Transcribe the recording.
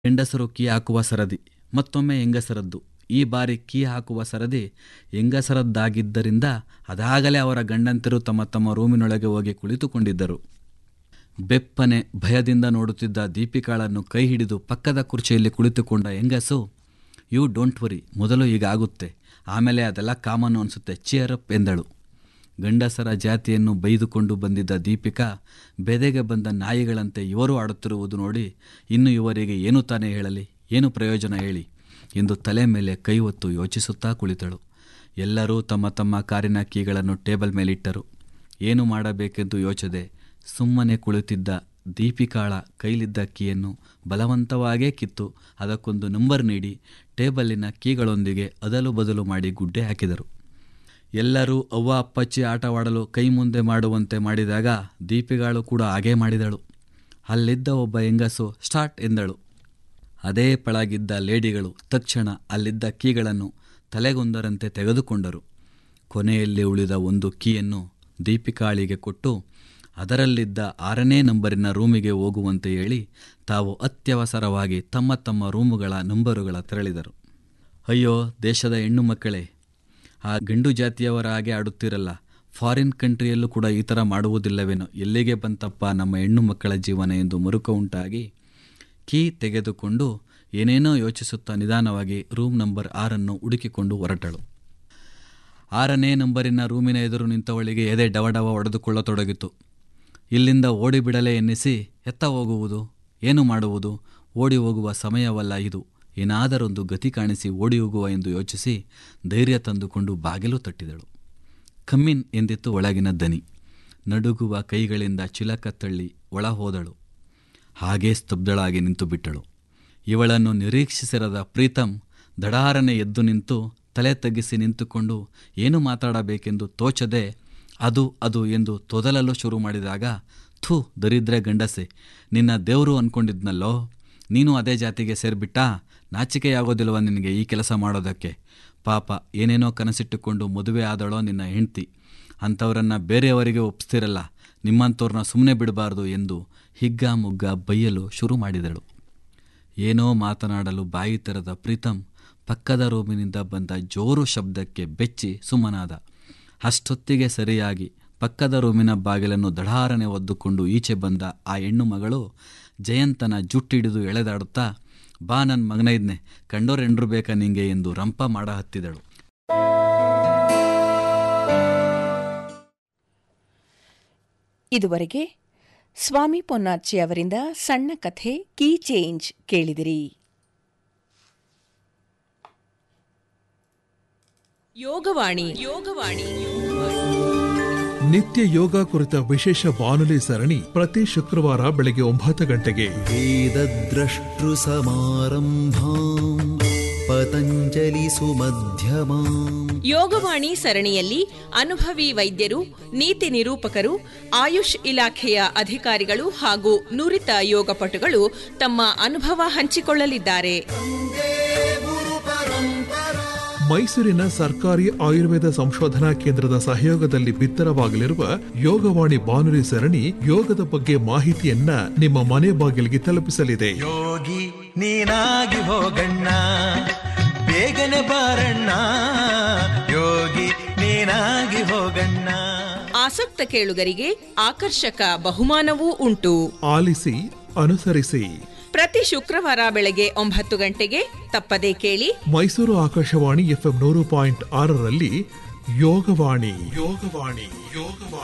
ಹೆಂಡಸರು key ಹಾಕುವ ಸರದಿ ಮತ್ತೊಮ್ಮೆ ಹೆಂಗಸರದ್ದು ಈ ಬಾರಿ ಕೀ ಹಾಕುವ ಸರದಿ ಹೆಂಗಸರದ್ದಾಗಿದ್ದರಿಂದ ಅದಾಗಲೇ ಅವರ ಗಂಡಂತಿರು ತಮ್ಮ ತಮ್ಮ ರೂಮಿನೊಳಗೆ ಹೋಗಿ ಕುಳಿತುಕೊಂಡಿದ್ದರು ಬೆಪ್ಪನೆ ಭಯದಿಂದ ನೋಡುತ್ತಿದ್ದ ದೀಪಿಕಾಳನ್ನು ಕೈ ಹಿಡಿದು ಪಕ್ಕದ ಕುರ್ಚಿಯಲ್ಲಿ ಕುಳಿತುಕೊಂಡ ಹೆಂಗಸು ಯು ಡೋಂಟ್ ವರಿ ಮೊದಲು ಈಗ ಆಗುತ್ತೆ ಆಮೇಲೆ ಅದೆಲ್ಲ ಕಾಮನ್ನು ಅನಿಸುತ್ತೆ ಚಿಯರಪ್ ಎಂದಳು ಗಂಡಸರ ಜಾತಿಯನ್ನು ಬೈದುಕೊಂಡು ಬಂದಿದ್ದ ದೀಪಿಕಾ ಬೆದೆಗೆ ಬಂದ ನಾಯಿಗಳಂತೆ ಇವರು ಆಡುತ್ತಿರುವುದು ನೋಡಿ ಇನ್ನು ಇವರಿಗೆ ಏನು ತಾನೇ ಹೇಳಲಿ ಏನು ಪ್ರಯೋಜನ ಹೇಳಿ ಎಂದು ತಲೆ ಮೇಲೆ ಕೈ ಹೊತ್ತು ಯೋಚಿಸುತ್ತಾ ಕುಳಿತಳು ಎಲ್ಲರೂ ತಮ್ಮ ತಮ್ಮ ಕಾರಿನ ಕೀಗಳನ್ನು ಟೇಬಲ್ ಮೇಲಿಟ್ಟರು ಏನು ಮಾಡಬೇಕೆಂದು ಯೋಚದೆ ಸುಮ್ಮನೆ ಕುಳಿತಿದ್ದ ದೀಪಿಕಾಳ ಕೈಲಿದ್ದ ಕೀಯನ್ನು ಬಲವಂತವಾಗೇ ಕಿತ್ತು ಅದಕ್ಕೊಂದು ನಂಬರ್ ನೀಡಿ ಟೇಬಲಿನ ಕೀಗಳೊಂದಿಗೆ ಅದಲು ಬದಲು ಮಾಡಿ ಗುಡ್ಡೆ ಹಾಕಿದರು ಎಲ್ಲರೂ ಅವ್ವ ಅಪ್ಪಚ್ಚಿ ಆಟವಾಡಲು ಕೈ ಮುಂದೆ ಮಾಡುವಂತೆ ಮಾಡಿದಾಗ ದೀಪಿಗಾಳು ಕೂಡ ಹಾಗೇ ಮಾಡಿದಳು ಅಲ್ಲಿದ್ದ ಒಬ್ಬ ಹೆಂಗಸು ಸ್ಟಾರ್ಟ್ ಎಂದಳು ಅದೇ ಪಳಗಿದ್ದ ಲೇಡಿಗಳು ತಕ್ಷಣ ಅಲ್ಲಿದ್ದ ಕೀಗಳನ್ನು ತಲೆಗೊಂದರಂತೆ ತೆಗೆದುಕೊಂಡರು ಕೊನೆಯಲ್ಲಿ ಉಳಿದ ಒಂದು ಕೀಯನ್ನು ದೀಪಿಕಾಳಿಗೆ ಕೊಟ್ಟು ಅದರಲ್ಲಿದ್ದ ಆರನೇ ನಂಬರಿನ ರೂಮಿಗೆ ಹೋಗುವಂತೆ ಹೇಳಿ ತಾವು ಅತ್ಯವಸರವಾಗಿ ತಮ್ಮ ತಮ್ಮ ರೂಮುಗಳ ನಂಬರುಗಳ ತೆರಳಿದರು ಅಯ್ಯೋ ದೇಶದ ಹೆಣ್ಣು ಮಕ್ಕಳೇ ಆ ಗಂಡು ಜಾತಿಯವರ ಹಾಗೆ ಆಡುತ್ತಿರಲ್ಲ ಫಾರಿನ್ ಕಂಟ್ರಿಯಲ್ಲೂ ಕೂಡ ಈ ಥರ ಮಾಡುವುದಿಲ್ಲವೇನೋ ಎಲ್ಲಿಗೆ ಬಂತಪ್ಪ ನಮ್ಮ ಹೆಣ್ಣು ಮಕ್ಕಳ ಜೀವನ ಎಂದು ಮರುಕ ಉಂಟಾಗಿ ಕೀ ತೆಗೆದುಕೊಂಡು ಏನೇನೋ ಯೋಚಿಸುತ್ತಾ ನಿಧಾನವಾಗಿ ರೂಮ್ ನಂಬರ್ ಆರನ್ನು ಹುಡುಕಿಕೊಂಡು ಹೊರಟಳು ಆರನೇ ನಂಬರಿನ ರೂಮಿನ ಎದುರು ನಿಂತವಳಿಗೆ ಎದೆ ಡವಡವ ಹೊಡೆದುಕೊಳ್ಳತೊಡಗಿತು ಇಲ್ಲಿಂದ ಓಡಿಬಿಡಲೇ ಎನ್ನಿಸಿ ಎತ್ತ ಹೋಗುವುದು ಏನು ಮಾಡುವುದು ಓಡಿ ಹೋಗುವ ಸಮಯವಲ್ಲ ಇದು ಏನಾದರೊಂದು ಗತಿ ಕಾಣಿಸಿ ಓಡಿ ಹೋಗುವ ಎಂದು ಯೋಚಿಸಿ ಧೈರ್ಯ ತಂದುಕೊಂಡು ಬಾಗಿಲು ತಟ್ಟಿದಳು ಕಮ್ಮಿನ್ ಎಂದಿತ್ತು ಒಳಗಿನ ದನಿ ನಡುಗುವ ಕೈಗಳಿಂದ ಚಿಲಕ ತಳ್ಳಿ ಒಳ ಹೋದಳು ಹಾಗೇ ಸ್ತಬ್ಧಳಾಗಿ ನಿಂತು ಬಿಟ್ಟಳು ಇವಳನ್ನು ನಿರೀಕ್ಷಿಸಿರದ ಪ್ರೀತಂ ದಡಾರನೆ ಎದ್ದು ನಿಂತು ತಲೆ ತಗ್ಗಿಸಿ ನಿಂತುಕೊಂಡು ಏನು ಮಾತಾಡಬೇಕೆಂದು ತೋಚದೆ ಅದು ಅದು ಎಂದು ತೊದಲಲು ಶುರು ಮಾಡಿದಾಗ ಥೂ ದರಿದ್ರೆ ಗಂಡಸೆ ನಿನ್ನ ದೇವರು ಅನ್ಕೊಂಡಿದ್ನಲ್ಲೋ ನೀನು ಅದೇ ಜಾತಿಗೆ ಸೇರಿಬಿಟ್ಟಾ ನಾಚಿಕೆಯಾಗೋದಿಲ್ವ ನಿನಗೆ ಈ ಕೆಲಸ ಮಾಡೋದಕ್ಕೆ ಪಾಪ ಏನೇನೋ ಕನಸಿಟ್ಟುಕೊಂಡು ಮದುವೆ ಆದಳೋ ನಿನ್ನ ಹೆಂಡ್ತಿ ಅಂಥವರನ್ನು ಬೇರೆಯವರಿಗೆ ಒಪ್ಪಿಸ್ತಿರಲ್ಲ ನಿಮ್ಮಂಥವ್ರನ್ನ ಸುಮ್ಮನೆ ಬಿಡಬಾರ್ದು ಎಂದು ಹಿಗ್ಗ ಮುಗ್ಗ ಬೈಯಲು ಶುರು ಮಾಡಿದಳು ಏನೋ ಮಾತನಾಡಲು ಬಾಯಿ ತೆರೆದ ಪ್ರೀತಂ ಪಕ್ಕದ ರೂಮಿನಿಂದ ಬಂದ ಜೋರು ಶಬ್ದಕ್ಕೆ ಬೆಚ್ಚಿ ಸುಮ್ಮನಾದ ಅಷ್ಟೊತ್ತಿಗೆ ಸರಿಯಾಗಿ ಪಕ್ಕದ ರೂಮಿನ ಬಾಗಿಲನ್ನು ದಢಾರನೆ ಒದ್ದುಕೊಂಡು ಈಚೆ ಬಂದ ಆ ಹೆಣ್ಣು ಮಗಳು ಜಯಂತನ ಜುಟ್ಟಿಡಿದು ಎಳೆದಾಡುತ್ತಾ ಬಾ ನನ್ನ ಮಗನ ಇದ್ನೆ ಕಂಡೋರೆಂಡ್ರು ಬೇಕಾ ನಿಂಗೆ ಎಂದು ರಂಪ ಮಾಡ ಹತ್ತಿದಳು ಇದುವರೆಗೆ ಸ್ವಾಮಿ ಪೊನ್ನಾಚಿ ಅವರಿಂದ ಸಣ್ಣ ಕಥೆ ಕೀ ಚೇಂಜ್ ಕೇಳಿದಿರಿ ಯೋಗವಾಣಿ ಯೋಗವಾಣಿ ನಿತ್ಯ ಯೋಗ ಕುರಿತ ವಿಶೇಷ ಬಾನುಲಿ ಸರಣಿ ಪ್ರತಿ ಶುಕ್ರವಾರ ಬೆಳಗ್ಗೆ ಒಂಬತ್ತು ಗಂಟೆಗೆ वेदद्रष्टृसमारम्भाम् पतञ्जलिसुमध्यमाम् ಯೋಗವಾಣಿ ಸರಣಿಯಲ್ಲಿ ಅನುಭವಿ ವೈದ್ಯರು ನೀತಿ ನಿರೂಪಕರು ಆಯುಷ್ ಇಲಾಖೆಯ ಅಧಿಕಾರಿಗಳು ಹಾಗೂ ನುರಿತ ಯೋಗಪಟುಗಳು ತಮ್ಮ ಅನುಭವ ಹಂಚಿಕೊಳ್ಳಲಿದ್ದಾರೆ ಮೈಸೂರಿನ ಸರ್ಕಾರಿ ಆಯುರ್ವೇದ ಸಂಶೋಧನಾ ಕೇಂದ್ರದ ಸಹಯೋಗದಲ್ಲಿ ಬಿತ್ತರವಾಗಲಿರುವ ಯೋಗವಾಣಿ ಬಾನುಲಿ ಸರಣಿ ಯೋಗದ ಬಗ್ಗೆ ಮಾಹಿತಿಯನ್ನ ನಿಮ್ಮ ಮನೆ ಬಾಗಿಲಿಗೆ ತಲುಪಿಸಲಿದೆ ಯೋಗಿ ನೀನಾಗಿ ಹೋಗಣ್ಣ ಬೇಗನೆ ಬಾರಣ್ಣ ಯೋಗಿ ನೀನಾಗಿ ಹೋಗಣ್ಣ ಆಸಕ್ತ ಕೇಳುಗರಿಗೆ ಆಕರ್ಷಕ ಬಹುಮಾನವೂ ಉಂಟು ಆಲಿಸಿ ಅನುಸರಿಸಿ ಪ್ರತಿ ಶುಕ್ರವಾರ ಬೆಳಗ್ಗೆ ಒಂಬತ್ತು ಗಂಟೆಗೆ ತಪ್ಪದೇ ಕೇಳಿ ಮೈಸೂರು ಆಕಾಶವಾಣಿ ಎಫ್ಎಂ ನೂರು ಪಾಯಿಂಟ್ ಆರರಲ್ಲಿ ಯೋಗವಾಣಿ ಯೋಗವಾಣಿ ಯೋಗವಾಣಿ